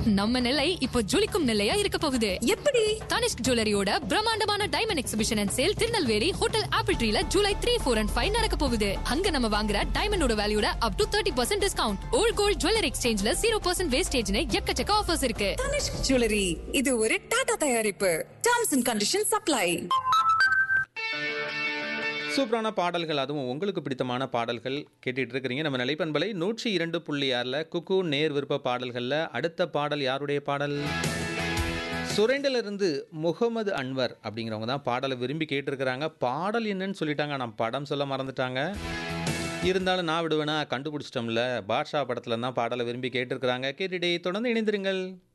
நம்ம நிலை இப்போ ஜொலிக்கும் நிலையா இருக்க போகுது எப்படி தனிஷ்க் ஜுவல்லரியோட பிரம்மாண்டமான diamond exhibition and sale Tirunelveli hotel Apple ட்ரீல July three four and five நடக்க போகுது அங்க நம்ம வாங்குற டைமண்டோட வேல்யூட up to thirty percent discount old gold jewellery எக்ஸ்சேஞ்ச்ல ஜீரோ பர்சன்ட் வேஸ்டேஜ்னு எக்கச்சக்க ஆஃபர்ஸ் இருக்கு தனிஷ்க் ஜுவல்லரி இது ஒரு டாடா தயாரிப்பு டர்ம்ஸ் அண்ட் கண்டிஷன் சப்ளை சூப்பரான பாடல்கள் அதுவும் உங்களுக்கு பிடித்தமான பாடல்கள் கேட்டுட்டு இருக்கிறீங்க நம்ம நிலைப்பண்பலை நூற்றி இரண்டு புள்ளி ஆறில் குக்கு நேர் விருப்ப பாடல்களில் அடுத்த பாடல் யாருடைய பாடல் சுரேண்டிலிருந்து முகமது அன்வர் அப்படிங்கிறவங்க தான் பாடலை விரும்பி கேட்டிருக்கிறாங்க பாடல் என்னன்னு சொல்லிட்டாங்க நான் படம் சொல்ல மறந்துட்டாங்க இருந்தாலும் நான் விடுவேனா கண்டுபிடிச்சிட்டோம்ல பாட்ஷா படத்துல தான் பாடலை விரும்பி கேட்டிருக்கிறாங்க கேட்டுட்டே தொடர்ந்து இணைந்திருங்கள்